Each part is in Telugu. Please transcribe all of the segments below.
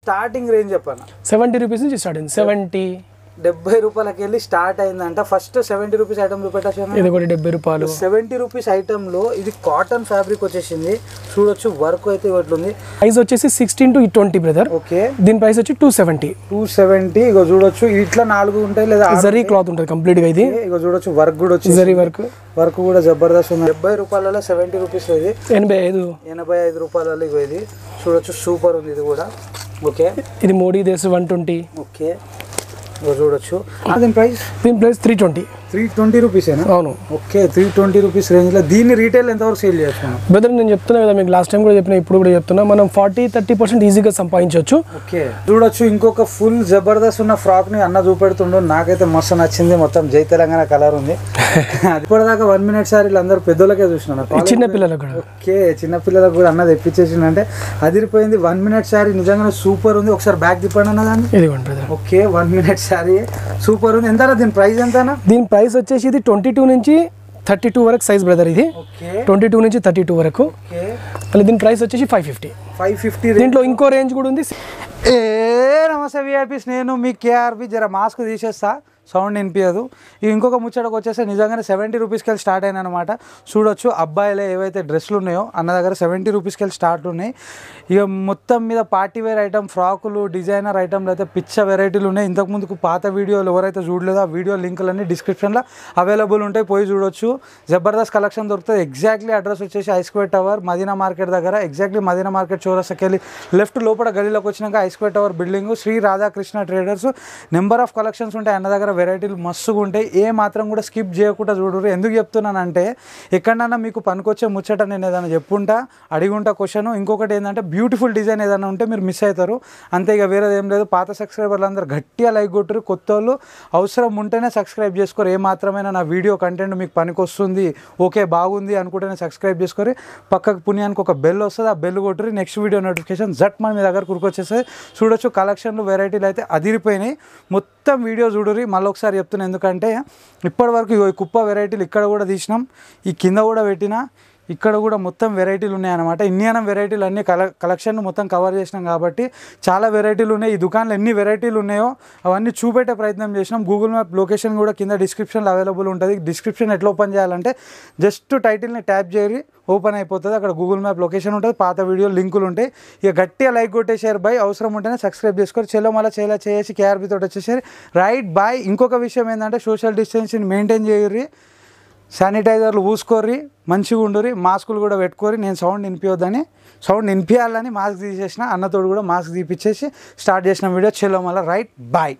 స్టార్టింగ్ రేంజ్ చెప్పాను సెవెంటీ రూపీస్ నుంచి స్టార్ట్ అయింది సెవెంటీ డెబ్బై రూపాయలకి వెళ్ళి స్టార్ట్ అయిందంట ఫస్ట్ సెవెంటీ రూపీస్ ఐటమ్ చూపెట్టా ఇది ఒకటి డెబ్బై రూపాయలు సెవెంటీ రూపీస్ ఐటమ్ లో ఇది కాటన్ ఫ్యాబ్రిక్ వచ్చేసింది చూడొచ్చు వర్క్ అయితే ఇట్లుంది ప్రైస్ వచ్చేసి sixteen to twenty brother okay దీని ప్రైస్ వచ్చి టూ సెవెంటీ టూ సెవెంటీ ఇగో చూడొచ్చు ఇట్లా నాలుగు ఉంటాయి లేదా ఆరు జరీ క్లాత్ ఉంటుంది కంప్లీట్ గా ఇది ఉంటాయి. ఇగో చూడొచ్చు వర్క్ కూడా వచ్చి జరీ వర్క్ వర్క్ కూడా జబర్దస్త్ ఉంది డెబ్బై రూపాయలలో సెవెంటీ రూపీస్ ఇది ఎనభై ఐదు ఎనభై ఐదు రూపాయలలో ఇగో ఇది చూడొచ్చు సూపర్ ఉంది ఇది కూడా ఓకే ఇది మోడీ దేశ్ వన్ ట్వంటీ ఓకే ఇగో చూడొచ్చు ఆ, దీని ప్రైస్ దీని price three twenty three twenty రూపీసేనా అవును ఓకే త్రీ ట్వంటీ రూపీస్ రేంజ్లో దీన్ని రీటైల్ ఎంతవరకు సేల్ చేస్తున్నాం బ్రదర్ నేను చెప్తున్నా కదా మీకు లాస్ట్ టైం కూడా చెప్పిన ఇప్పుడు కూడా చెప్తున్నా మనం ఫార్టీ థర్టీ పర్సెంట్ ఈజీగా సంపాదించవచ్చు ఓకే చూడొచ్చు ఇంకొక ఫుల్ జబర్దస్త్ ఉన్న ఫ్రాక్ ని అన్న చూపెడుతుండు నాకైతే మస్తు నచ్చింది మొత్తం జై తెలంగాణ కలర్ ఉంది అది ఇప్పటిదాకా వన్ మినిట్ సారీలు అందరు పెద్దోళ్ళకే చూసినాను చిన్న పిల్లలకు కూడా ఓకే చిన్న పిల్లలకు కూడా అన్న తెప్పించేసిందంటే అదిరిపోయింది వన్ మినిట్ శారీ నిజంగానే సూపర్ ఉంది ఒకసారి బ్యాక్ తిప్పండి అన్న దాన్ని ఇదిగోండి brother okay one minute sari super ఉంది ఎంత దీని ప్రైస్ ఎంతనా దీని ప్రైస్ వచ్చేసి ఇది ట్వంటీ టూ నుంచి థర్టీ టూ వరకు సైజ్ బ్రదర్ ఇది ఓకే ట్వంటీ టూ నుంచి థర్టీ టూ వరకు ఓకే మళ్ళీ దీని ప్రైస్ వచ్చేసి ఫైవ్ ఫిఫ్టీ ఫైవ్ ఫిఫ్టీ దీంట్లో ఇంకో రేంజ్ కూడా ఉంది ఏ నమస్తే విఐపీస్ నేను మీ కేఆర్పి జర మాస్క్ తీసేస్తా సౌండ్ వినిపించదు ఇక ఇంకొక ముచ్చటకు వచ్చేస్తే నిజంగానే సెవెంటీ రూపీస్కి వెళ్ళి స్టార్ట్ అయిన అనమాట చూడొచ్చు అబ్బాయిలే ఏవైతే డ్రెస్సులు ఉన్నాయో అన్న దగ్గర సెవెంటీ రూపీస్కి వెళ్ళి స్టార్ట్ ఉన్నాయి ఇక మొత్తం మీద పార్టీ వేర్ ఐటమ్ ఫ్రాకులు డిజైనర్ ఐటమ్లు అయితే పిచ్చ వెరైటీలు ఉన్నాయి ఇంతకు ముందుకు పాత వీడియోలు ఎవరైతే చూడలేదో ఆ వీడియో లింకులన్నీ డిస్క్రిప్షన్లో అవైలబుల్ ఉంటాయి పోయి చూడొచ్చు జబర్దస్త్ కలెక్షన్ దొరుకుతుంది ఎగ్జాక్ట్లీ అడ్రస్ వచ్చేసి ఐస్క్వేర్ టవర్ మదీనా మార్కెట్ దగ్గర ఎగ్జాక్ట్లీ మదీనా మార్కెట్ చౌరస్తాకి వెళ్ళి లెఫ్ట్ లోపల గలీలోకి వచ్చినాక I square tower building Shri Radhakrishna traders number of collections ఉంటాయి అన్న దగ్గర వెరైటీలు మస్తుగా ఉంటాయి ఏ మాత్రం కూడా స్కిప్ చేయకుండా చూడరు ఎందుకు చెప్తున్నానంటే ఎక్కడన్నా మీకు పనికొచ్చే ముచ్చట నేను ఏదైనా చెప్పుంటా అడిగుంటా క్వశ్చన్ ఇంకొకటి ఏంటంటే బ్యూటిఫుల్ డిజైన్ ఏదైనా ఉంటే మీరు మిస్ అవుతారు అంతే ఇక వేరేది ఏం లేదు పాత సబ్స్క్రైబర్లు అందరూ గట్టిగా లైక్ కొట్టరు కొత్త వాళ్ళు అవసరం ఉంటేనే సబ్స్క్రైబ్ చేసుకోరు ఏ మాత్రమైనా నా వీడియో కంటెంట్ మీకు పనికొస్తుంది ఓకే బాగుంది అనుకుంటేనే సబ్స్క్రైబ్ చేసుకొని పక్కకు పుణ్యానికి ఒక బెల్ వస్తుంది ఆ బెల్ కొట్టురి నెక్స్ట్ వీడియో నోటిఫికేషన్ జట్ మన మీ దగ్గర కురుకొచ్చేస్తుంది చూడొచ్చు కలెక్షన్లు వెరైటీలు అయితే అదిరిపోయినాయి మొత్తం వీడియో చూడురి మళ్ళీ ఒకసారి చెప్తున్నా ఎందుకంటే ఇప్పటివరకు ఇగో ఈ కుప్ప వెరైటీలు ఇక్కడ కూడా తీసినాం ఈ కింద కూడా పెట్టినా ఇక్కడ కూడా మొత్తం వెరైటీలు ఉన్నాయన్నమాట ఇన్ని వెరైటీలు అన్ని కల కలెక్షన్ మొత్తం కవర్ చేసినాం కాబట్టి చాలా వెరైటీలు ఉన్నాయి ఈ దుకాణంలో ఎన్ని వెరైటీలు ఉన్నాయో అవన్నీ చూపెట్టే ప్రయత్నం చేసినాం గూగుల్ మ్యాప్ లొకేషన్ కూడా కింద డిస్క్రిప్షన్లో అవైలబుల్ ఉంటుంది డిస్క్రిప్షన్ ఎట్లా ఓపెన్ చేయాలంటే జస్ట్ టైటిల్ని ట్యాప్ చేయరి ఓపెన్ అయిపోతుంది అక్కడ గూగుల్ మ్యాప్ లొకేషన్ ఉంటుంది పాత వీడియో లింకులు ఉంటాయి ఇక గట్టిగా లైక్ కొట్టేసారు బై అవసరం ఉంటేనే సబ్స్క్రైబ్ చేసుకోరు చెల్లో మళ్ళీ చేలా చేసి కేఆర్బి తోటి వచ్చేసారు రైట్ బాయ్ ఇంకొక విషయం ఏంటంటే సోషల్ డిస్టెన్స్ని మెయింటైన్ చేయర్రి శానిటైజర్లు పూసుకోర్రి మంచిగా ఉండుర్రి మాస్కులు కూడా పెట్టుకోరి నేను సౌండ్ వినిపించొద్దని సౌండ్ వినిపించాలని మాస్క్ తీసేసిన అన్నతోడు కూడా మాస్క్ తీపిచ్చేసి స్టార్ట్ చేసిన వీడియో చెల్లో మళ్ళీ రైట్ బాయ్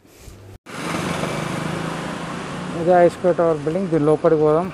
ఇదే ఐస్కో టవర్ బిల్డింగ్ దీని లోపలికి పోదాం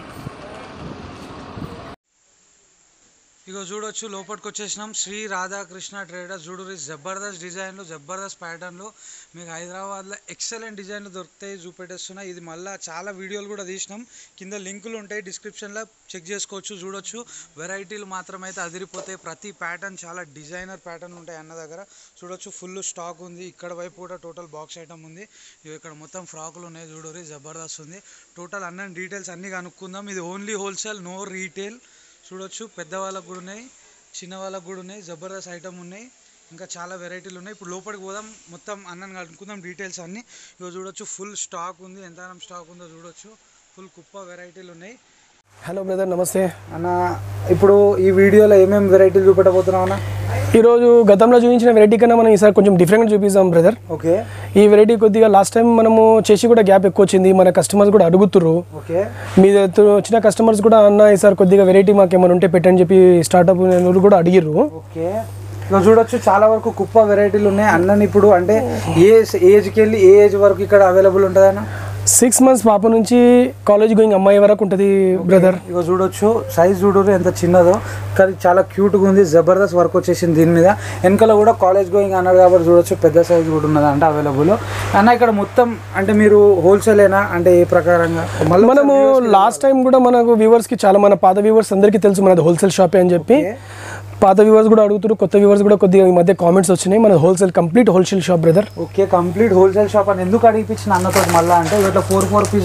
ఇగో చూడొచ్చు లోపలికి వచ్చేసినాం శ్రీ రాధాకృష్ణ ట్రేడర్స్ చూడు జబర్దస్త్ డిజైన్లు జబర్దస్త్ ప్యాటర్న్లు మీకు హైదరాబాద్లో ఎక్సలెంట్ డిజైన్లు దొరుకుతాయి చూపెట్టేస్తున్నా ఇది మళ్ళీ చాలా వీడియోలు కూడా తీసినాం కింద లింకులు ఉంటాయి డిస్క్రిప్షన్లో చెక్ చేసుకోవచ్చు చూడొచ్చు వెరైటీలు మాత్రమైతే అదిరిపోతాయి ప్రతి ప్యాటర్న్ చాలా డిజైనర్ ప్యాటర్న్ ఉంటాయి అన్న దగ్గర చూడొచ్చు ఫుల్ స్టాక్ ఉంది ఇక్కడ వైపు కూడా టోటల్ బాక్స్ ఐటమ్ ఉంది ఇవి ఇక్కడ మొత్తం ఫ్రాకులు ఉన్నాయి చూడరి జబర్దస్త్ ఉంది టోటల్ అన్న డీటెయిల్స్ అన్నీ కనుక్కుందాం ఇది ఓన్లీ హోల్సేల్ నో రీటైల్ చూడొచ్చు పెద్దవాళ్ళకు కూడా ఉన్నాయి చిన్న వాళ్ళకు కూడా ఉన్నాయి జబర్దస్త్ ఐటమ్ ఉన్నాయి ఇంకా చాలా వెరైటీలు ఉన్నాయి ఇప్పుడు లోపలికి పోదాం మొత్తం అన్నని కనుక్కుందాం డీటెయిల్స్ అన్నీ ఇగో చూడొచ్చు ఫుల్ స్టాక్ ఉంది ఎంత స్టాక్ ఉందో చూడొచ్చు ఫుల్ కుప్ప వెరైటీలు ఉన్నాయి హలో బ్రదర్ నమస్తే అన్న ఇప్పుడు ఈ వీడియోలో ఏమేమి వెరైటీలు చూపెట్టబోతున్నావు అన్న ఈరోజు గతంలో చూపించిన వెరైటీ కన్నా మనం ఈసారి కొంచెం డిఫరెంట్గా చూపిస్తాం బ్రదర్ ఓకే ఈ వెరైటీ కొద్దిగా లాస్ట్ టైం మనము చేసి కూడా గ్యాప్ ఎక్కువ వచ్చింది మన కస్టమర్స్ కూడా అడుగుతుర్రు ఓకే మీ దగ్గర వచ్చిన కస్టమర్స్ కూడా అన్న ఈసారి కొద్దిగా వెరైటీ మాకు ఏమైనా ఉంటే పెట్టని చెప్పి స్టార్ట్అప్ కూడా అడిగిర్రు ఓకే ఇక చూడొచ్చు చాలా వరకు కుప్ప వెరైటీలు ఉన్నాయి అన్నని ఇప్పుడు అంటే ఏ ఏజ్కి వెళ్ళి ఏ ఏజ్ వరకు ఇక్కడ అవైలబుల్ ఉంటుంది అన్న సిక్స్ మంత్స్ పాప నుంచి కాలేజ్ గోయింగ్ అమ్మాయి వరకు ఉంటుంది బ్రదర్ ఇక చూడొచ్చు సైజ్ చూడరు ఎంత చిన్నదో కానీ చాలా క్యూట్గా ఉంది జబర్దస్త్ వర్క్ వచ్చేసింది దీని మీద వెనకాల కూడా కాలేజ్ గోయింగ్ అన్నారు కాబట్టి చూడొచ్చు పెద్ద సైజ్ కూడా ఉన్నది అంటే అవైలబుల్ అన్న ఇక్కడ మొత్తం అంటే మీరు హోల్సేలేనా అంటే ఏ ప్రకారంగా మళ్ళీ మనము లాస్ట్ టైం కూడా మనకు వ్యూవర్స్ కి చాలా మన పాత వ్యూవర్స్ అందరికీ తెలుసు మనది హోల్సేల్ షాపే అని చెప్పి పాత వ్యూవర్స్ కూడా అడుగుతారు కొత్త వ్యూవర్స్ కూడా కొద్దిగా ఈ మధ్య కామెంట్స్ వచ్చినాయి మన wholesale complete wholesale shop brother okay complete wholesale shop అని ఎందుకు అడిగిపించిన అన్నతో మళ్ళీ అంటే ఇట్లా ఫోర్ ఫోర్ పీస్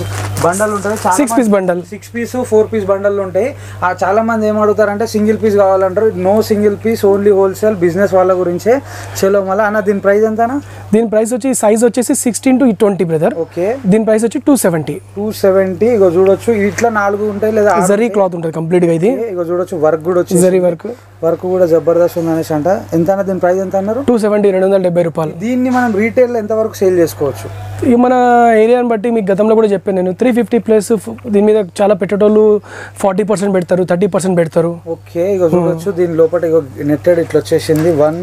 బండల్ ఉంటుంది చాలా six piece bundle six piece four piece bundle ఉంటాయి ఆ చాలా మంది ఏం అడుగుతారంటే సింగిల్ పీస్ కావాలంటారు no single piece only wholesale business వాళ్ళ గురించే చలో మళ్ళీ అన్న దీని ప్రైస్ ఎంతనా దీని ప్రైస్ వచ్చి సైజ్ వచ్చేసి sixteen to twenty brother okay దీని ప్రైస్ వచ్చి టూ సెవెంటీ టూ సెవెంటీ ఇగో చూడొచ్చు ఇట్లా నాలుగు ఉంటాయి లేదా ఆరు జరీ క్లాత్ ఉంటుంది కంప్లీట్ గా ఇది ఉంటాయి. ఇగో చూడొచ్చు వర్క్ కూడా వచ్చి జరీ వర్క్ వర్క్ కూడా జబర్దస్త్ ఉంది అనేసి అంట ఎంత అన్న దీని ప్రైస్ ఎంత అన్నారు టూ సెవెంటీ రెండు వందల డెబ్బై రూపాయలు దీన్ని మనం రీటైల్ ఎంత వరకు సేల్ చేసుకోవచ్చు ఇక మన ఏరియాని బట్టి మీకు గతంలో కూడా చెప్పాను నేను త్రీ ఫిఫ్టీ ప్లస్ దీని మీద చాలా పెట్టేటోళ్ళు ఫార్టీ పర్సెంట్ పెడతారు థర్టీ పర్సెంట్ పెడతారు ఓకే ఇక చూడొచ్చు దీని లోపల ఇగో నెట్టెడ్ ఇట్లా వచ్చేసింది వన్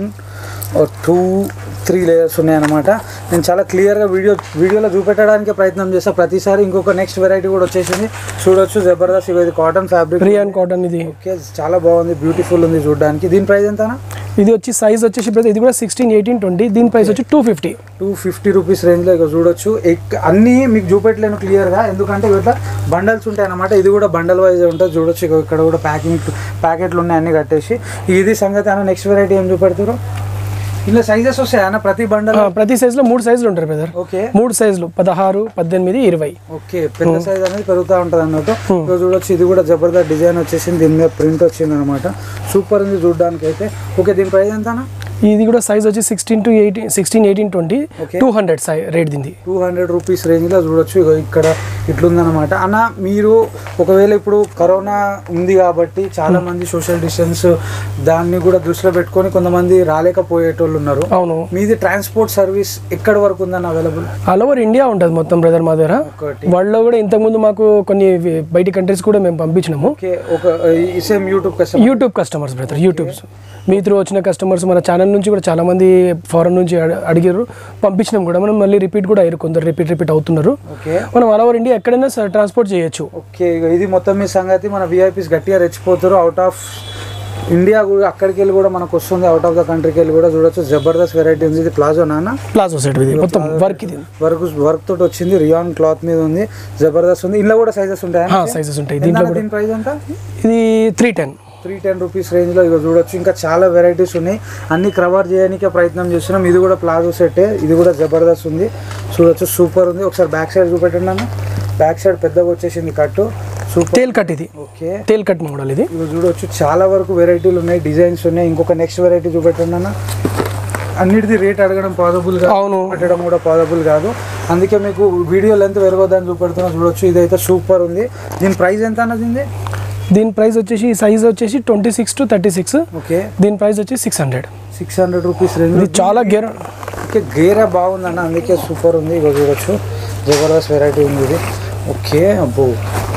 టూ త్రీ లేయర్స్ ఉన్నాయన్నమాట నేను చాలా క్లియర్గా వీడియో వీడియోలో చూపెట్టడానికి ప్రయత్నం చేస్తా ప్రతిసారి ఇంకొక నెక్స్ట్ వెరైటీ కూడా వచ్చేసింది చూడొచ్చు జబర్దస్త్ ఇగో ఇది కాటన్ ఫ్యాబ్రిక్ రియాన్ కాటన్ ఇది ఓకే చాలా బాగుంది బ్యూటిఫుల్ ఉంది చూడడానికి దీని ప్రైస్ ఎంతనా ఇది వచ్చి సైజ్ వచ్చేసి brother, ఇది కూడా సిక్స్టీన్ ఎయిటీన్ ట్వంటీ దీని ప్రైస్ వచ్చి two fifty two fifty rupees రేంజ్లో ఇక చూడొచ్చు ఎక్- అన్నీ మీకు చూపెట్టలేను క్లియర్గా ఎందుకంటే ఇట్లా బండల్స్ ఉంటాయి అన్నమాట ఇది కూడా బండల్ వైజ్ ఉంటుంది చూడొచ్చు ఇక ఇక్కడ కూడా ప్యాకింగ్ ప్యాకెట్లు ఉన్నాయి అన్ని కట్టేసి ఇది సంగతి అన్న నెక్స్ట్ వెరైటీ ఏం చూపెడతారు ఇలా సైజెస్ వస్తాయి అన్న ప్రతి బండల్ ప్రతి సైజ్ లో మూడు సైజులు ఉంటాయి బ్రదర్ ఓకే మూడు సైజులు పదహారు పద్దెనిమిది ఇరవై ఓకే పెద్ద సైజ్ అనేది పెరుగుతూ ఉంటుంది అన్నట్టు ఇక చూడొచ్చు ఇది కూడా జబర్దస్త్ డిజైన్ వచ్చేసింది దీని మీద ప్రింట్ వచ్చింది అనమాట సూపర్ ఉంది చూడడానికి అయితే ఓకే దీని ప్రైస్ ఎంత అన్న ఇది కూడా సైజ్ వచ్చి sixteen to eighteen sixteen eighteen twenty Okay. Two hundred సై రేట్ దీనిది టూ హండ్రెడ్ రూపీస్ రేంజ్లో చూడొచ్చు ఇగో ఇక్కడ ఇట్లుందనమాట అన్న మీరు ఒకవేళ ఇప్పుడు కరోనా ఉంది కాబట్టి చాలా మంది సోషల్ డిస్టెన్స్ దాన్ని కూడా దృష్టిలో పెట్టుకొని కొంతమంది రాలేకపోయేటోళ్ళు ఉన్నారు అవును మీది ట్రాన్స్పోర్ట్ సర్వీస్ ఎక్కడ వరకు ఉందని అవైలబుల్ ఆల్ ఓవర్ ఇండియా ఉంటుంది మొత్తం బ్రదర్ మా దగ్గర ఒకటి వాళ్ళలో కూడా ఇంతకుముందు మాకు కొన్ని వి- బయటి కంట్రీస్ కూడా మేము పంపించినాము ఓకే ఒక same YouTube customer YouTube customers brother YouTubes మీ త్రూ వచ్చిన కస్టమర్స్ మన ఛానల్ నుంచి కూడా చాలా మంది ఫారెన్ నుంచి అడ- అడిగారు పంపించినాం కూడా మనం మళ్ళీ రిపీట్ కూడా అయ్యారు కొందరు రిపీట్ రిపీట్ అవుతున్నారు ఓకే మనం ఆల్ ఓవర్ ఇండియా ఎక్కడైనా ట్రాన్స్పోర్ట్ చేయొచ్చు ఓకే ఇక ఇది మొత్తం మీ సంగతి మన విఐపీస్ గట్టిగా రెచ్చిపోతారు అవుట్ ఆఫ్ ఇండియా కూడా అక్కడికి వెళ్ళి కూడా మనకు వస్తుంది అవుట్ ఆఫ్ ద కంట్రీకి వెళ్ళి కూడా చూడొచ్చు జబర్దస్త్ వెరైటీ ఉంది ఇది ప్లాజో నాన్న ప్లాజో సెట్ ఇది మొత్తం వర్క్ ఇది వర్క్ వర్క్ తోటి వచ్చింది రియాన్ క్లాత్ మీద ఉంది జబర్దస్త్ ఉంది ఇందులో కూడా సైజెస్ ఉంటాయి సైజెస్ ఉంటాయి దీంట్లో కూడా దీని ప్రైస్ ఎంత ఇది three ten three ten rupees రేంజ్లో ఇక చూడొచ్చు ఇంకా చాలా వెరైటీస్ ఉన్నాయి అన్ని కవర్ చేయడానికి ప్రయత్నం చేస్తున్నాం ఇది కూడా ప్లాజో సెట్టే ఇది కూడా జబర్దస్త్ ఉంది చూడొచ్చు సూపర్ ఉంది ఒకసారి బ్యాక్ సైడ్ చూపెట్టండి అన్న బ్యాక్ సైడ్ పెద్దగా వచ్చేసింది కట్టు సూపర్ తేల్ కట్ ఇది ఓకే తేల్ కట్ మోడల్ ఇది ఇవి చూడొచ్చు చాలా వరకు వెరైటీలు ఉన్నాయి డిజైన్స్ ఉన్నాయి ఇంకొక నెక్స్ట్ వెరైటీ చూపెట్టండి అన్న అన్నిటిది రేట్ అడగడం పాసిబుల్ కాదు అవును పెట్టడం కూడా పాసిబుల్ కాదు అందుకే మీకు వీడియో లెంత్ పెరగొద్దని చూపెడుతున్నా చూడొచ్చు ఇదైతే సూపర్ ఉంది దీని ప్రైస్ ఎంత అన్నది ఉంది దీని ప్రైస్ వచ్చేసి సైజ్ వచ్చేసి twenty six to thirty six okay దీని ప్రైస్ వచ్చి six hundred six hundred rupees range ఇది చాలా గేర్ ఓకే గేరా బాగుందన్న అందుకే సూపర్ ఉంది ఇక చూడొచ్చు జబర్దస్త్ వెరైటీ ఉంది ఇది ఓకే అబ్బో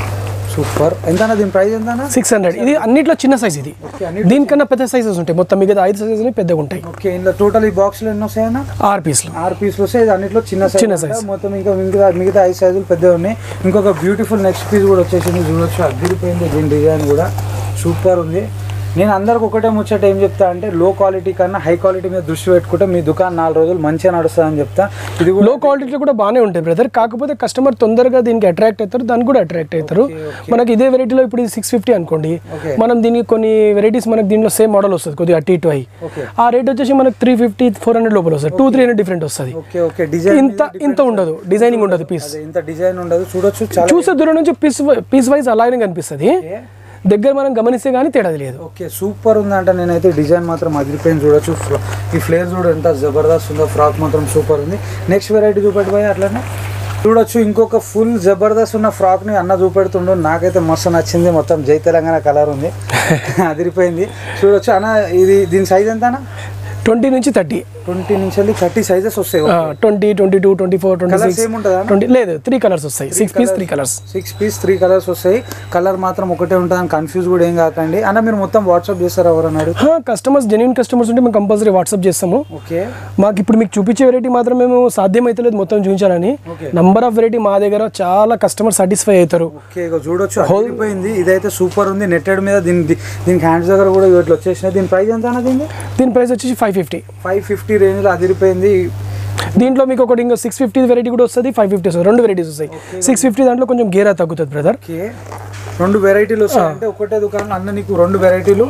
సూపర్ ఎంత అన్న దీని ప్రైస్ ఎంత అన్న సిక్స్ హండ్రెడ్ ఇది అన్నిట్లో చిన్న సైజ్ ఇది ఓకే అన్ని దీనికన్నా పెద్ద సైజెస్ ఉంటాయి మొత్తం మిగతా ఐదు సైజెస్ పెద్దగా ఉంటాయి ఓకే ఇందులో టోటల్ ఈ బాక్స్లో ఎన్ని వస్తాయన్న ఆరు పీస్లు ఆరు పీసులు వస్తాయి ఇది అన్నిట్లో చిన్న సైజ్ చిన్న ఉంటాయి. size. మొత్తం ఇంకా మిగతా మిగతా ఐదు సైజులు పెద్దగా ఉన్నాయి ఇంకొక బ్యూటిఫుల్ నెక్స్ట్ పీస్ కూడా వచ్చేసింది చూడొచ్చు అద్దరిపోయింది దీని డిజైన్ కూడా సూపర్ ఉంది నేను అందరికి ఒకటే ముచ్చట ఏం చెప్తా అంటే లో క్వాలిటీ కన్నా హై క్వాలిటీ మీద దృష్టి పెట్టుకుంటే మీ దుకాణం నాలుగు రోజులు మంచిగా నడుస్తుందని చెప్తా ఇది కూడా లో క్వాలిటీలో కూడా బాగానే ఉంటాయి బ్రదర్ కాకపోతే కస్టమర్ తొందరగా దీనికి అట్రాక్ట్ అవుతారు దానికి కూడా అట్రాక్ట్ అవుతారు మనకి ఇదే వెరైటీలో ఇప్పుడు ఇది సిక్స్ ఫిఫ్టీ అనుకోండి Okay. మనం దీనికి కొన్ని వెరైటీస్ మనకి దీనిలో సేమ్ మోడల్ వస్తుంది కొద్దిగా అటు ఇటు అయ్యి ఓకే ఆ రేట్ వచ్చేసి మనకి త్రీ ఫిఫ్టీ ఫోర్ హండ్రెడ్ లోపల వస్తుంది టూ త్రీ హండ్రెడ్ డిఫరెంట్ వస్తుంది ఓకే ఓకే డిజైన్ ఇంత ఇంత ఉండదు డిజైనింగ్ ఉండదు పీస్ అదే ఇంత డిజైన్ ఉండదు చూడొచ్చు చాలా చూసే దూరం నుంచి పీస్ పీస్ వైజ్ అలాగే కనిపిస్తుంది ఓకే. దగ్గర మనం గమనిస్తే కానీ తేడాది లేదు ఓకే సూపర్ ఉందంట నేనైతే డిజైన్ మాత్రం అదిరిపోయింది చూడొచ్చు ఫ్ల- ఈ ఫ్లేర్ చూడ ఎంత జబర్దస్త్ ఉందో ఫ్రాక్ మాత్రం సూపర్ ఉంది నెక్స్ట్ వెరైటీ చూపెట్టి పోయి అట్లనే చూడొచ్చు ఇంకొక ఫుల్ జబర్దస్త్ ఉన్న ఫ్రాక్ ని అన్న చూపెడుతుండు నాకైతే మస్తు నచ్చింది మొత్తం జై తెలంగాణ కలర్ ఉంది అదిరిపోయింది చూడొచ్చు అన్న ఇది దీని సైజ్ ఎంత అన్న ట్వంటీ నుంచి థర్టీ ట్వంటీ నుంచి వెళ్ళి థర్టీ సైజెస్ వస్తాయి twenty twenty two twenty four twenty colour six same ఉంటుందా ట్వంటీ లేదు త్రీ కలర్స్ వస్తాయి six piece three colours six piece three colours వస్తాయి కలర్ మాత్రం ఒకటే ఉంటుందని కన్ఫ్యూజ్ కూడా ఏం కాకండి అన్న మీరు మొత్తం వాట్సాప్ చేస్తారా ఎవరన్నాడు కస్టమర్స్ జెన్యున్ కస్టమర్స్ ఉంటే మేము కంపల్సరీ వాట్సాప్ చేస్తాము ఓకే మాకు ఇప్పుడు మీకు చూపించే వెరైటీ మాత్రం మేము సాధ్యమైతలేదు మొత్తం చూపించాలని ఓకే నంబర్ ఆఫ్ వెరైటీ మా దగ్గర చాలా కస్టమర్ సాటిస్ఫై అవుతారు ఓకే ఇక చూడొచ్చు అయిపోయింది ఇదైతే సూపర్ ఉంది నెట్టెడ్ మీద దీని దీ- దీనికి హ్యాండ్స్ దగ్గర కూడా ఇట్లా వచ్చేసినాయి దీని ప్రైస్ ఎంత అన్నది దీని ప్రైస్ వచ్చేసి ఫైవ్ ఫిఫ్టీ ఫైవ్ ఫిఫ్టీ రేంజ్లో అదిరిపోయింది దీంట్లో మీకు ఒకటి ఇంకా సిక్స్ ఫిఫ్టీ వెరైటీ కూడా వస్తుంది ఫైవ్ ఫిఫ్టీ వస్తుంది రెండు వెరైటీస్ వస్తాయి సిక్స్ ఫిఫ్టీ దాంట్లో కొంచెం గేరా తగ్గుతుంది బ్రదర్ ఓకే రెండు వెరైటీలు వస్తాయి అంటే ఒకటే దుకాణంలో అన్న నీకు రెండు వెరైటీలు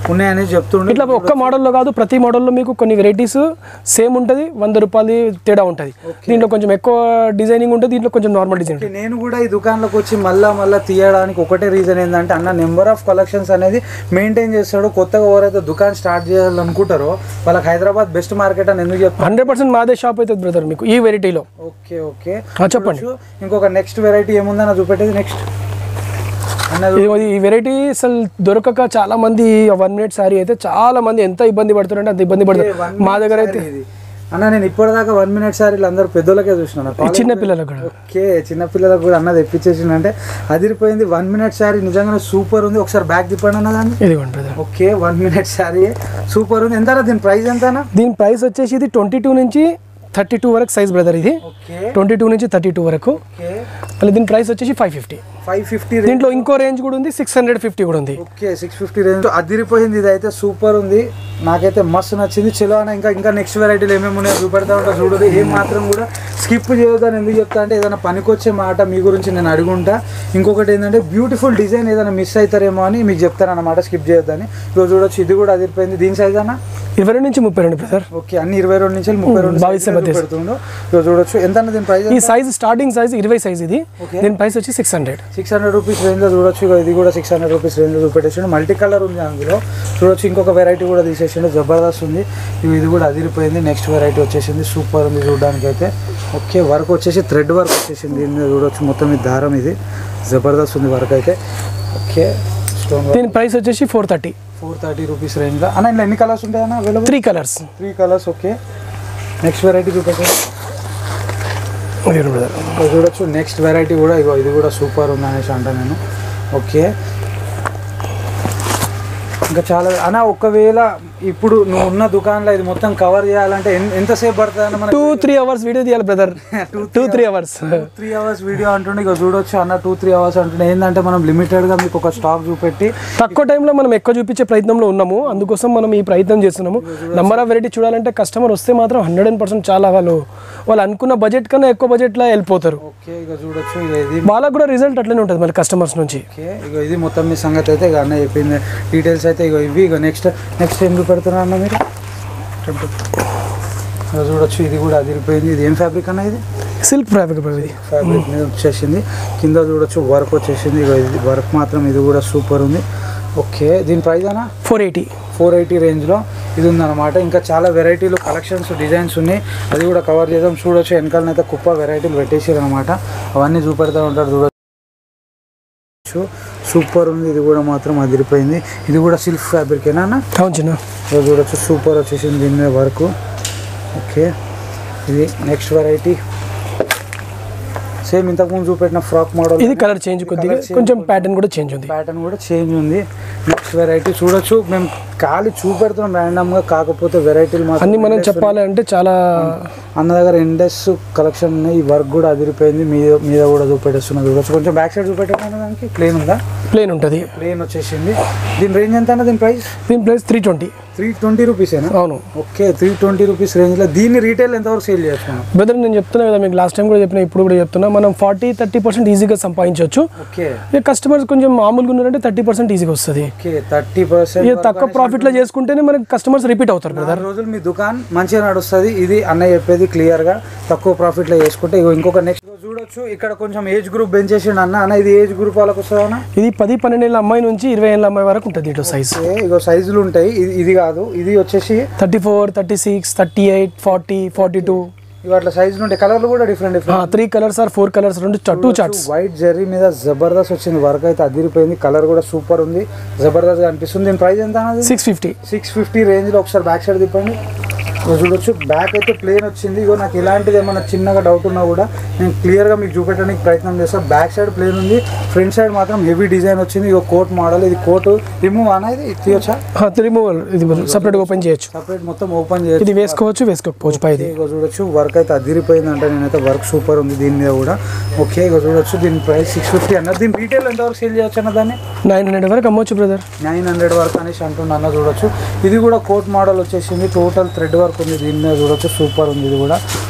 ఉన్నాయని చెప్తుండే ఇట్లా ఒక్క మోడల్లో కాదు ప్రతి మోడల్లో మీకు కొన్ని వెరైటీస్ సేమ్ ఉంటుంది వంద రూపాయలు తేడా ఉంటుంది దీంట్లో కొంచెం ఎక్కువ డిజైనింగ్ ఉంటుంది దీంట్లో కొంచెం నార్మల్ డిజైన్ ఓకే, నేను కూడా ఈ దుకాణంలోకి వచ్చి మళ్ళా మళ్ళీ తీయడానికి ఒకటే రీజన్ ఏంటంటే అన్న నెంబర్ ఆఫ్ కలెక్షన్స్ అనేది మెయింటైన్ చేస్తాడు కొత్తగా ఎవరైతే దుకాణం స్టార్ట్ చేయాలనుకుంటారో వాళ్ళకి హైదరాబాద్ బెస్ట్ మార్కెట్ అని ఎందుకు చెప్తాను హండ్రెడ్ పర్సెంట్ మాదే షాప్ అవుతుంది బ్రదర్ మీకు ఈ వెరైటీలో ఓకే ఓకే చెప్పండి చూడొచ్చు. ఇంకొక నెక్స్ట్ వెరైటీ ఏముందన్న చూపెట్టేది నెక్స్ట్ అన్నది ఇది ఈ వెరైటీ అసలు దొరకక చాలా మంది వన్ మినిట్ సారీ అయితే చాలా మంది ఎంత ఇబ్బంది పడుతున్నారంటే అంత ఇబ్బంది పడతారు మా దగ్గర అయితే ఇది అన్న నేను ఇప్పటిదాకా వన్ మినిట్ సారీలు అందరూ పెద్దోళ్ళకే చూసినాను ఈ చిన్న పిల్లలకు కూడా ఓకే చిన్న పిల్లలకు కూడా అన్నది తెప్పించేసిందంటే అదిరిపోయింది వన్ మినిట్ శారీ నిజంగానే సూపర్ ఉంది ఒకసారి బ్యాక్ తిప్పండి అన్నదాన్ని ఇదిగోండి brother okay one minute sari super ఉంది ఎంత దీని ప్రైస్ ఎంతనా దీని ప్రైస్ వచ్చేసి ఇది ట్వంటీ టూ నుంచి థర్టీ టూ వరకు సైజ్ బ్రదర్ ఇది ఓకే ట్వంటీ టూ నుంచి థర్టీ టూ వరకు ఓకే మళ్ళీ దీని ప్రైస్ వచ్చేసి ఫైవ్ ఫిఫ్టీ ఫైవ్ ఫిఫ్టీ దీంట్లో ఇంకో రేంజ్ కూడా ఉంది సిక్స్ హండ్రెడ్ ఫిఫ్టీ కూడా ఉంది ఓకే సిక్స్ ఫిఫ్టీ రేంజ్ అదిరిపోయింది ఇది అయితే సూపర్ ఉంది నాకైతే మస్తు నచ్చింది చలో అన్న ఇంకా ఇంకా నెక్స్ట్ వెరైటీలు ఏమేమి ఉన్నాయో చూపెడతా ఉంటా చూడదు ఏం మాత్రం కూడా స్కిప్ చేయొద్దని ఎందుకు చెప్తా అంటే ఏదైనా పనికొచ్చే మాట మీ గురించి నేను అడుగుంటా ఇంకొకటి ఏంటంటే బ్యూటిఫుల్ డిజైన్ ఏదైనా మిస్ అవుతారేమో అని మీకు చెప్తానన్నమాట స్కిప్ చేయొద్దని ఇక చూడొచ్చు ఇది కూడా అదిరిపోయింది దీని సైజ్ అన్న ఇరవై రెండు నుంచి ముప్పై రెండు బ్రదర్ ఓకే అన్ని ఇరవై రెండు నుంచి ముప్పై రెండు బావిస్ size మధ్య. పెడుతుండు ఇక చూడొచ్చు ఎంత అన్న దీని ప్రైస్ ఈ సైజ్ స్టార్టింగ్ సైజ్ ఇరవై సైజ్ ఇది Okay. దీని ప్రైస్ వచ్చి six hundred six hundred rupees రేంజ్లో చూడొచ్చు ఇక ఇది కూడా సిక్స్ హండ్రెడ్ రూపీస్ రేంజ్లో చూపెట్టేసిండు మల్టీ కలర్ ఉంది అందులో చూడొచ్చు ఇంకొక వెరైటీ కూడా తీసేసిండు జబర్దస్త్ ఉంది ఇవి ఇది కూడా అదిరిపోయింది నెక్స్ట్ వెరైటీ వచ్చేసింది సూపర్ ఉంది చూడడానికి అయితే ఓకే వర్క్ వచ్చేసి థ్రెడ్ వర్క్ వచ్చేసింది దీని మీద చూడొచ్చు మొత్తం ఈ దారం ఇది జబర్దస్త్ ఉంది వర్క్ అయితే ఓకే స్టోన్ వర్క్ దీని ప్రైస్ వచ్చేసి four thirty four thirty rupees రేంజ్లో అన్న ఇంట్లో ఎన్ని కలర్స్ ఉంటాయన్న available three colours three colours okay next variety చూపెట్టండి బ్రదర్ ఇక్కడ చూడొచ్చు నెక్స్ట్ వెరైటీ కూడా ఇగో ఇది కూడా సూపర్ ఉంది అనేసి అంట నేను ఓకే ఇంకా చాలా అన్న ఒకవేళ ఇప్పుడు నువ్వు ఉన్న దుకాణంలో ఇది మొత్తం కవర్ చేయాలంటే ఎన్- ఎంతసేపు పడుతుంది అన్న మనకి టూ త్రీ అవర్స్ వీడియో తీయాలి brother two three hours three hours video అంటుండే ఇక చూడొచ్చు అన్న టూ త్రీ అవర్స్ అంటుండే ఏంటంటే మనం లిమిటెడ్గా మీకు ఒక స్టాక్ చూపెట్టి తక్కువ టైంలో మనం ఎక్కువ చూపించే ప్రయత్నంలో ఉన్నాము అందుకోసం మనం ఈ ప్రయత్నం చేస్తున్నాము నంబర్ ఆఫ్ వెరైటీ చూడాలంటే కస్టమర్ వస్తే మాత్రం హండ్రెడ్ అండ్ పర్సెంట్ చాలా వాళ్ళు వాళ్ళు అనుకున్న బడ్జెట్ కన్నా ఎక్కువ బడ్జెట్లో వెళ్ళిపోతారు ఓకే ఇక చూడొచ్చు ఇక ఇది వాళ్ళకు కూడా రిజల్ట్ అట్లనే ఉంటుంది మళ్ళీ కస్టమర్స్ నుంచి ఓకే ఇక ఇది మొత్తం మీ సంగతి అయితే ఇక అన్న చెప్పింది డీటెయిల్స్ అయితే ఇక ఇవి ఇక నెక్స్ట్ నెక్స్ట్ ఏం చూపెడుతున్నా అన్న మీరు ఇక చూడొచ్చు ఇది కూడా అదిరిపోయింది ఇది ఏం ఫ్యాబ్రిక్ అన్న ఇది సిల్క్ ఫ్యాబ్రిక్ ఇది ఫ్యాబ్రిక్ మీద వచ్చేసింది కింద చూడొచ్చు వర్క్ వచ్చేసింది ఇక ఇది వర్క్ మాత్రం ఇది కూడా సూపర్ ఉంది ఓకే దీని ప్రైస్ అన్న ఫోర్ ఎయిటీ ఫోర్ ఎయిటీ రేంజ్లో ఇది ఉందన్నమాట ఇంకా చాలా వెరైటీలు కలెక్షన్స్ డిజైన్స్ ఉన్నాయి అది కూడా కవర్ చేద్దాం చూడొచ్చు వెనకాలనైతే కుప్ప వెరైటీలు పెట్టేసారు అనమాట అవన్నీ చూపెడతా ఉంటారు చూడొచ్చు సూపర్ ఉంది ఇది కూడా మాత్రం అదిరిపోయింది ఇది కూడా సిల్క్ ఫ్యాబ్రికేనా అన్న అవును చిన్న ఇది చూడొచ్చు సూపర్ వచ్చేసింది దీని మీద వర్క్ ఓకే ఇది నెక్స్ట్ వెరైటీ సేమ్ ఇంతకుముందు చూపెట్టిన ఫ్రాక్ మోడల్ ఇది కలర్ చేంజ్ కొద్దిగా కొంచెం ప్యాటర్న్ కూడా చేంజ్ ఉంది ప్యాటర్న్ కూడా చేంజ్ ఉంది నెక్స్ట్ వెరైటీ చూడొచ్చు మేము ఖాళీ చూపెడుతున్నాం ర్యాండమ్గా కాకపోతే వెరైటీలు మాత్రం అన్ని మనం చెప్పాలంటే చాలా అన్న దగ్గర ఇండెస్ కలెక్షన్ ఉన్నాయి ఈ వర్క్ కూడా అదిరిపోయింది మీద మీద కూడా చూపెట్టేస్తున్నా చూడొచ్చు కొంచెం బ్యాక్ సైడ్ చూపెట్టాను దానికి ప్లేన్ ఉందా ప్లేన్ ఉంటుంది ప్లేన్ వచ్చేసింది దీని రేంజ్ ఎంత అన్న దీని ప్రైస్ దీని price three twenty three twenty రూపీసేనా అవును ఓకే త్రీ ట్వంటీ రూపీస్ రేంజ్లో దీన్ని రీటైల్ ఎంతవరకు సేల్ చేస్తున్నాం బ్రదర్ నేను చెప్తున్నా కదా మీకు లాస్ట్ టైం కూడా చెప్పిన ఇప్పుడు కూడా చెప్తున్నా మనం ఫార్టీ థర్టీ పర్సెంట్ ఈజీగా సంపాదించవచ్చు ఓకే ఇక కస్టమర్స్ కొంచెం మామూలుగా ఉన్నారంటే థర్టీ పర్సెంట్ ఈజీగా వస్తుంది ఓకే థర్టీ పర్సెంట్ ఇక తక్కువ ప్రాఫిట్లో చేసుకుంటేనే మనకి కస్టమర్స్ రిపీట్ అవుతారు బ్రదర్ నాలుగు రోజులు మీ దుకాణం మంచిగా నడుస్తుంది ఇది అన్నయ్య చెప్పేది క్లియర్ గా తక్కువ ప్రాఫిట్ లో చేసుకుంటే ఇగో ఇంకొక నెక్స్ట్ చూడొచ్చు ఇక్కడ కొంచెం ఏజ్ గ్రూప్ పెంచేసిండు అన్న అన్న ఇది ఏజ్ గ్రూప్ వాళ్ళకి వస్తుందా అన్న ఇది పది పన్నెండు ఏళ్ళ అమ్మాయి నుంచి ఇరవై ఏళ్ళ అమ్మాయి వరకు ఉంటుంది దీంట్లో సైజ్ ఓకే, ఇగో సైజులు ఉంటాయి ఇది ఇది కాదు ఇది వచ్చేసి thirty four thirty six thirty eight forty forty two ఇవి అట్లా సైజులు ఉంటాయి కలర్లు కూడా different different three colours or four colours రెండు టూ చార్ట్స్ వైట్ జెర్రీ మీద జబర్దస్త్ వచ్చింది వర్క్ అయితే అదిరిపోయింది కలర్ కూడా సూపర్ ఉంది జబర్దస్త్ గా అనిపిస్తుంది దీని ప్రైస్ ఎంత అన్నది సిక్స్ ఫిఫ్టీ సిక్స్ ఫిఫ్టీ రేంజ్లో ఒకసారి బ్యాక్ సైడ్ తిప్పండి ఇగో చూడొచ్చు బ్యాక్ అయితే ప్లేన్ వచ్చింది ఇగో నాకు ఇలాంటిది ఏమైనా చిన్నగా డౌట్ ఉన్నా కూడా నేను క్లియర్గా మీకు చూపెట్టడానికి ప్రయత్నం చేస్తాను బ్యాక్ సైడ్ ప్లేన్ ఉంది ఫ్రంట్ సైడ్ మాత్రం హెవీ డిజైన్ వచ్చింది ఇగో కోట్ మోడల్ ఇది కోట్ రిమూవ్ అనేది ఇది తీయొచ్చా రిమూవల్ ఇది సపరేట్గా ఓపెన్ చేయొచ్చు సపరేట్ మొత్తం ఓపెన్ చేయొచ్చు ఇది వేసుకోవచ్చు వేసుకోకపోవచ్చు పైది ఇగో చూడొచ్చు వర్క్ అయితే అదిరిపోయింది అంటే నేనైతే వర్క్ సూపర్ ఉంది దీని మీద కూడా ఓకే ఇగో చూడొచ్చు దీని ప్రైస్ సిక్స్ ఫిఫ్టీ అన్నది దీని రీటైల్ ఎంతవరకు సేల్ చేయొచ్చు అన్న దాన్ని నైన్ హండ్రెడ్ వరకు అమ్మొచ్చు బ్రదర్ నైన్ హండ్రెడ్ వరకు అనేసి అంటున్నా అన్న చూడొచ్చు ఇది కూడా కోట్ మోడల్ వచ్చేసింది టోటల్ థ్రెడ్ వర్క్ ఉంది దీని మీద చూడొచ్చు సూపర్ ఉంది ఇది కూడా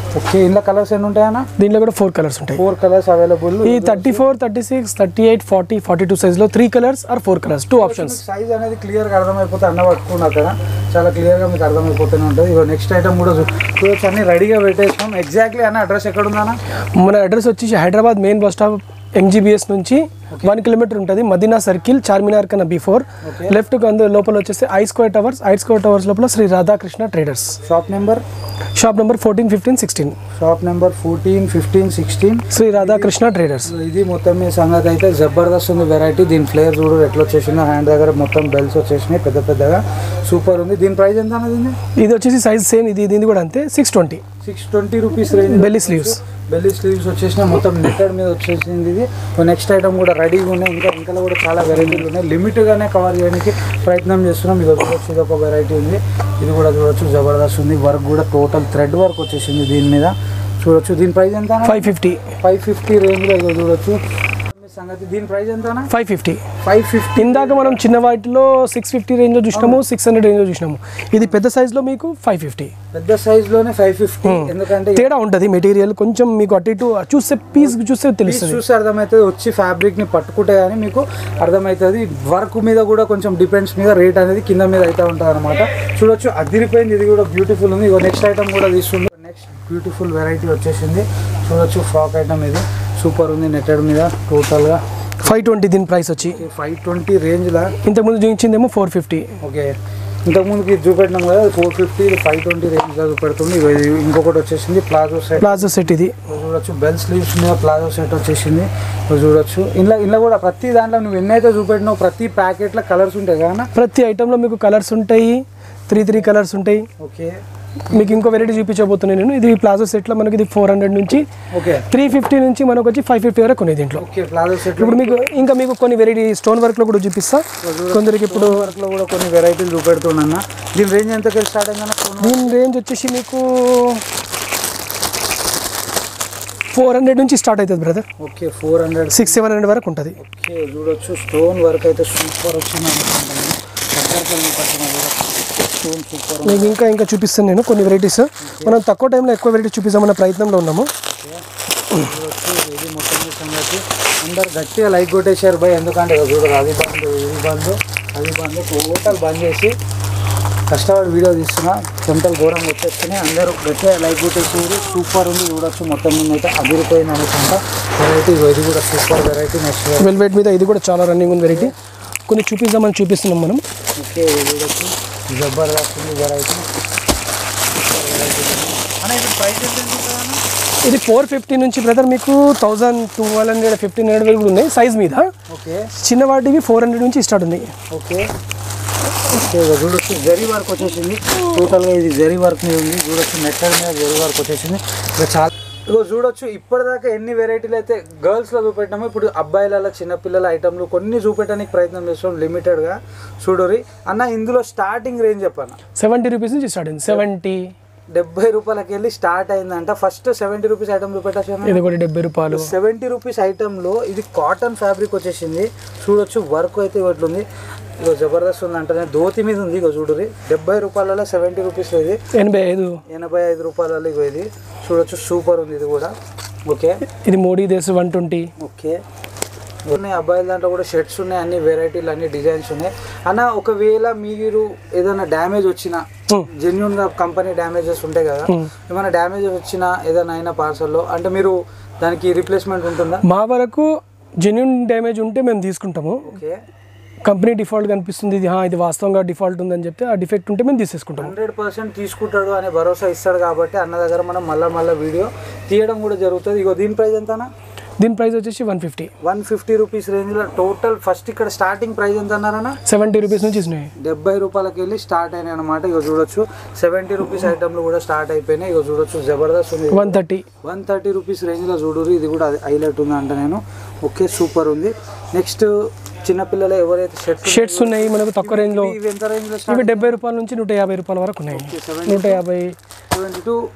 ఓకే ఇందులో కలర్స్ ఎన్ని ఉంటాయన్నా దీంట్లో కూడా ఫోర్ కలర్స్ ఉంటాయి ఫోర్ కలర్స్ అవైలబుల్ ఈ thirty four thirty six thirty eight forty forty two సైజ్లో three colours or four colours two options size అనేది క్లియర్గా అర్థమైపోతే అన్న పట్టుకున్న అక్కడ చాలా క్లియర్గా మీకు అర్థమైపోతూనే ఉంటుంది ఇగో నెక్స్ట్ ఐటమ్ కూడా చూ- చూడొచ్చు అన్ని రెడీగా పెట్టేసాం ఎగ్జాక్ట్లీ అన్న అడ్రస్ ఎక్కడ ఉందన్నా మన అడ్రస్ వచ్చేసి Hyderabad main bus stop MGBS నుంచి వన్ కిలోమీటర్ ఉంటుంది మదీనా సర్కిల్ చార్మినార్ కన్నా బిఫోర్ లెఫ్ట్ అందు లోపల వచ్చేసి I square towers I square towers లోపల Shri Radhakrishna traders shop number shop number fourteen fifteen sixteen shop number fourteen fifteen sixteen Shri Radhakrishna traders ఇది మొత్తం మీ సంగతి అయితే జబర్దస్త్ ఉంది వెరైటీ దీని ఫ్లేయర్ చూడు ఎట్లా వచ్చేసిందో హ్యాండ్ దగ్గర మొత్తం బెల్స్ వచ్చేసినాయి పెద్ద పెద్దగా సూపర్ ఉంది దీని ప్రైస్ ఎంత అన్నది ఇది వచ్చేసి సైజ్ సేమ్ ఇది దీని కూడా అంతే six twenty six twenty rupees range Belly sleeves. Belly sleeves వచ్చేసిన మొత్తం నెట్టెడ్ మీద వచ్చేసింది ఇది నెక్స్ట్ ఐటమ్ కూడా రెడీగా ఉన్నాయి ఇంకా ఇంకా కూడా చాలా వెరైటీలు ఉన్నాయి లిమిట్గానే కవర్ చేయడానికి ప్రయత్నం చేస్తున్నాం ఇది చూడొచ్చు ఇది ఒక వెరైటీ ఉంది ఇది కూడా చూడొచ్చు జబర్దస్త్ ఉంది వర్క్ కూడా టోటల్ థ్రెడ్ వర్క్ వచ్చేసింది దీని మీద చూడొచ్చు దీని ప్రైస్ ఎంత ఫైవ్ ఫిఫ్టీ ఫైవ్ ఫిఫ్టీ రేంజ్లో ఇదో చూడొచ్చు మీ సంగతి దీని ప్రైస్ ఎంతనా ఫైవ్ ఫిఫ్టీ ఫైవ్ ఫిఫ్టీ ఇందాక మనం చిన్న వాటిలో సిక్స్ ఫిఫ్టీ రేంజ్లో చూసినాము సిక్స్ హండ్రెడ్ రేంజ్లో చూసినాము ఇది పెద్ద సైజ్లో మీకు ఫైవ్ ఫిఫ్టీ పెద్ద సైజులోనే ఫైవ్ ఫిఫ్టీ ఎందుకంటే తేడా ఉంటుంది మెటీరియల్ కొంచెం మీకు అటు ఇటు చూస్తే పీస్ చూస్తే పీస్ తెలుస్తుంది చూసి అర్థమవుతుంది వచ్చి ఫ్యాబ్రిక్ ని పట్టుకుంటే కానీ మీకు అర్థమవుతుంది వర్క్ మీద కూడా కొంచెం డిపెండ్స్ మీద రేట్ అనేది కింద మీద అయితే ఉంటుంది అనమాట చూడొచ్చు అదిరిపోయింది ఇది కూడా బ్యూటిఫుల్ ఉంది ఇగో నెక్స్ట్ ఐటమ్ కూడా తీసుకుంది నెక్స్ట్ బ్యూటిఫుల్ వెరైటీ వచ్చేసింది చూడొచ్చు ఫ్రాక్ ఐటమ్ ఇది సూపర్ ఉంది నెట్టెడ్ మీద టోటల్గా ఫైవ్ ట్వంటీ దీని ప్రైస్ వచ్చి ఫైవ్ ట్వంటీ రేంజ్లా ఇంతకుముందు చూపించిందేమో ఫోర్ ఫిఫ్టీ ఓకే ఇంతకుముందుకి ఇది చూపెట్టినాం కదా ఫోర్ ఫిఫ్టీ ఫైవ్ ట్వంటీ రేంజ్లో చూపెడుతుంది ఇగో ఇది ఇంకొకటి వచ్చేసింది ప్లాజో సైడ్ ప్లాజో సెట్ ఇది ఇక్కడ చూడొచ్చు బెల్ స్లీవ్స్ మీద ప్లాజో సెట్ వచ్చేసింది ఇక్కడ చూడొచ్చు ఇంట్లో ఇంట్లో కూడా ప్రతి దాంట్లో నువ్వు ఎన్నైతే చూపెట్టినావు ప్రతి ప్యాకెట్లో కలర్స్ ఉంటాయి కదా ప్రతి ఐటెంలో మీకు కలర్స్ ఉంటాయి త్రీ త్రీ కలర్స్ ఉంటాయి ఓకే మీకు ఇంకో వెరైటీ చూపించబోతున్నాను నేను ఇది ప్లాజో సెట్లో మనకి ఇది ఫోర్ హండ్రెడ్ నుంచి ఓకే త్రీ ఫిఫ్టీ నుంచి మనకు వచ్చి ఫైవ్ ఫిఫ్టీ వరకు ఉన్నాయి దీంట్లో ఓకే ప్లాజో సెట్ ఇప్పుడు మీకు ఇంకా మీకు కొన్ని వెరైటీ స్టోన్ వర్క్లో కూడా చూపిస్తా కొందరికి ఇప్పుడు వర్క్లో కూడా కొన్ని వెరైటీలు చూపెడుతున్నా దీని రేంజ్ ఎంతకి స్టార్ట్ అయిందన్న దీని రేంజ్ వచ్చేసి మీకు ఫోర్ హండ్రెడ్ నుంచి స్టార్ట్ అవుతుంది brother okay four hundred six seven hundred వరకు ఉంటుంది ఓకే చూడొచ్చు స్టోన్ వర్క్ అయితే సూపర్ వచ్చింది అనుకుంటాను దగ్గరికి పడుతున్నా స్టోన్ సూపర్ మీకు ఇంకా ఇంకా చూపిస్తాను నేను కొన్ని వెరైటీస్ మనం తక్కువ టైంలో ఎక్కువ వెరైటీ చూపిద్దామన్న ప్రయత్నంలో ఉన్నాము చూడొచ్చు ఇది మొత్తం ఈ సంగతి అందరు గట్టిగా లైక్ కొట్టేశారు భయ్ ఎందుకంటే ఇక చూడరు అది బంద్ ఇది బంద్ అది బంద్ టోటల్ బంద్ చేసి కష్టపడి వీడియో తీస్తున్నా చెమటలు ఘోరంగా వచ్చేస్తున్నాయి అందరూ గట్టిగా లైక్ కొట్టేసారు సూపర్ ఉంది చూడొచ్చు మొత్తం మీద అయితే అదిరిపోయింది అనుకుంటా వెరైటీ ఇది కూడా సూపర్ వెరైటీ నెక్స్ట్ వెల్వెట్ మీద ఇది కూడా చాలా రన్నింగ్ ఉంది వెరైటీ కొన్ని చూపిద్దామని చూపిస్తున్నాం మనం ఓకే ఇది చూడొచ్చు జబర్దస్త్ ఉంది వెరైటీ అన్న ఇది ప్రైస్ ఎంత ఉంటుందన్న ఇది ఫోర్ ఫిఫ్టీ నుంచి బ్రదర్ మీకు thousand two hundred fifteen hundred వరకు కూడా ఉన్నాయి సైజ్ మీద ఓకే చిన్న వాటివి ఫోర్ హండ్రెడ్ నుంచి స్టార్ట్ ఉన్నాయి ఓకే ఓకే ఇక చూడొచ్చు జరీ వర్క్ వచ్చేసింది టోటల్గా ఇది జరీ వర్క్ మీద ఉంది చూడొచ్చు నెట్టర్ మీద జరీ వర్క్ వచ్చేసింది ఇక చాలా ఇగో చూడొచ్చు ఇప్పటిదాకా ఎన్ని వెరైటీలు అయితే గర్ల్స్లో చూపెట్టామో ఇప్పుడు అబ్బాయిల చిన్నపిల్లల ఐటమ్లు కొన్ని చూపెట్టడానికి ప్రయత్నం చేస్తాం లిమిటెడ్గా చూడరి అన్న ఇందులో స్టార్టింగ్ రేంజ్ చెప్పన్న సెవెంటీ రూపీస్ నుంచి స్టార్ట్ అయింది సెవెంటీ డెబ్బై రూపాయలకి వెళ్ళి స్టార్ట్ అయిందంట ఫస్ట్ సెవెంటీ రూపీస్ ఐటమ్ చూపెట్టచ్చు ఇది కూడా డెబ్బై రూపాయలు సెవెంటీ రూపీస్ ఐటెంలో ఇది కాటన్ ఫ్యాబ్రిక్ వచ్చేసింది చూడొచ్చు వర్క్ అయితే ఇట్లుంది ఇగో జబర్దస్త్ ఉంది అంటే ధోతి మీద ఉంది ఇగో చూడురి డెబ్బై రూపాయలలో సెవెంటీ రూపీస్ ఇది ఎనభై ఐదు ఎనభై ఐదు రూపాయలలో ఇగో ఇది చూడొచ్చు సూపర్ ఉంది ఇది కూడా ఓకే ఇది మోడీ దేశ్ వన్ ట్వంటీ ఓకే ఉన్నాయి అబ్బాయిల దాంట్లో కూడా షర్ట్స్ ఉన్నాయి అన్ని వెరైటీలు అన్ని డిజైన్స్ ఉన్నాయి అన్న ఒకవేళ మీరు ఏదైనా డ్యామేజ్ వచ్చినా జెన్యున్ గా కంపెనీ డ్యామేజెస్ ఉంటాయి కదా ఏమైనా డ్యామేజెస్ వచ్చినా ఏదైనా అయినా పార్సల్లో అంటే మీరు దానికి రీప్లేస్మెంట్ ఉంటుందా మా వరకు జెన్యున్ డ్యామేజ్ ఉంటే మేము తీసుకుంటాము ఓకే కంపెనీ డిఫాల్ట్ కనిపిస్తుంది ఇది "హా, ఇది వాస్తవంగా డిఫాల్ట్ ఉందని చెప్తే ఆ డిఫెక్ట్ ఉంటే మేము తీసేసుకుంటాము హండ్రెడ్ పర్సెంట్ తీసుకుంటాడు అనే భరోసా ఇస్తాడు కాబట్టి అన్న దగ్గర మనం మళ్ళీ మళ్ళీ వీడియో తీయడం కూడా జరుగుతుంది ఇగో దీని ప్రైస్ ఎంతనా దీని ప్రైస్ వచ్చేసి one fifty one fifty rupees రేంజ్లో టోటల్ ఫస్ట్ ఇక్కడ స్టార్టింగ్ ప్రైస్ ఎంత అన్నారన్నా సెవెంటీ రూపీస్ నుంచి ఉన్నాయి డెబ్బై రూపాయలకి వెళ్ళి స్టార్ట్ అయినాయి అనమాట ఇక చూడొచ్చు సెవెంటీ రూపీస్ ఐటమ్లు కూడా స్టార్ట్ అయిపోయినాయి ఇక చూడొచ్చు జబర్దస్త్ ఉంది one thirty one thirty rupees రేంజ్లో చూడరు ఇది కూడా హైలైట్ ఉంది అంట నేను ఓకే సూపర్ ఉంది నెక్స్ట్ చిన్నపిల్లలు ఎవరైతే షర్ట్స్ షర్ట్స్ ఉన్నాయి మనకు తక్కువ రేంజ్లో ఇవి ఎంత రేంజ్లో ఇవి డెబ్బై రూపాయల నుంచి నూట యాభై రూపాయల వరకు ఉన్నాయి నూట యాభై seventy to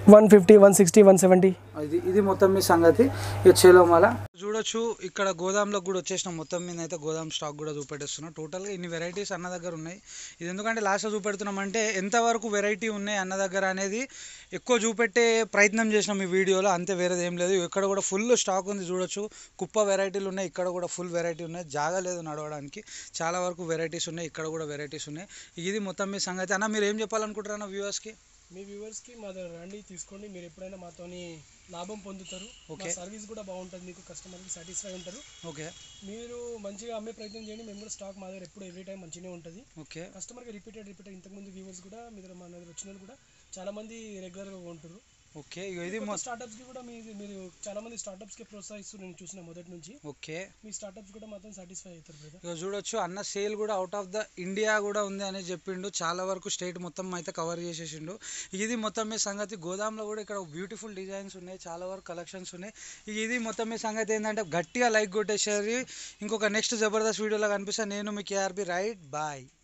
one fifty one sixty one seventy ఇది ఇది మొత్తం మీ సంగతి ఇక చేలోమాల చూడొచ్చు ఇక్కడ గోదాంలో కూడా వచ్చేసిన మొత్తం మీద అయితే గోదాం స్టాక్ కూడా చూపెట్టేస్తున్నాం టోటల్గా ఇన్ని వెరైటీస్ అన్న దగ్గర ఉన్నాయి ఇది ఎందుకంటే లాస్ట్లో చూపెడుతున్నాం అంటే ఎంతవరకు వెరైటీ ఉన్నాయి అన్న దగ్గర అనేది ఎక్కువ చూపెట్టే ప్రయత్నం చేసినాం ఈ వీడియోలో అంతే వేరేది ఏం లేదు ఇక్కడ కూడా ఫుల్ స్టాక్ ఉంది చూడొచ్చు కుప్ప వెరైటీలు ఉన్నాయి ఇక్కడ కూడా ఫుల్ వెరైటీ ఉన్నాయి జాగా లేదు నడవడానికి చాలా వరకు వెరైటీస్ ఉన్నాయి ఇక్కడ కూడా వెరైటీస్ ఉన్నాయి ఇది మొత్తం మీ సంగతి అన్న మీరు ఏం చెప్పాలనుకుంటారు అన్న వ్యూవర్స్కి మీ వ్యూవర్స్కి మా దగ్గర రండి తీసుకోండి మీరు ఎప్పుడైనా మాతోని లాభం పొందుతారు Okay. సర్వీస్ కూడా బాగుంటుంది మీకు కస్టమర్కి సాటిస్ఫై ఉంటారు ఓకే మీరు మంచిగా అమ్మే ప్రయత్నం చేయండి మేము కూడా స్టాక్ మా దగ్గర ఎప్పుడు ఎవ్రీ టైం మంచిగానే ఉంటుంది ఓకే కస్టమర్కి రిపీటెడ్ రిపీటెడ్ ఇంతకుముందు వ్యూవర్స్ కూడా మీ దగ్గర మా దగ్గర వచ్చిన వాళ్ళు కూడా చాలా మంది రెగ్యులర్గా కొంటారు ఓకే ఇగో ఇది మొ- స్టార్టప్స్కి కూడా మీ మీరు చాలా మంది స్టార్టప్స్కి ప్రోత్సహిస్తూ నేను చూసిన మొదటి నుంచి ఓకే మీ స్టార్టప్స్ కూడా మాత్రం సాటిస్ఫై అవుతారు బ్రదర్ ఇక చూడొచ్చు అన్న సేల్ కూడా అవుట్ ఆఫ్ ద ఇండియా కూడా ఉంది అని చెప్పిండు చాలా వరకు స్టేట్ మొత్తం అయితే కవర్ చేసేసిండు ఇది మొత్తం మీ సంగతి గోదాంలో కూడా ఇక్కడ బ్యూటిఫుల్ డిజైన్స్ ఉన్నాయి చాలా వరకు కలెక్షన్స్ ఉన్నాయి ఇక ఇది మొత్తం మీ సంగతి ఏంటంటే గట్టిగా లైక్ కొట్టేసారి ఇంకొక నెక్స్ట్ జబర్దస్త్ వీడియోలో కనిపిస్తే నేను మీ కేఆర్బి రైట్ బాయ్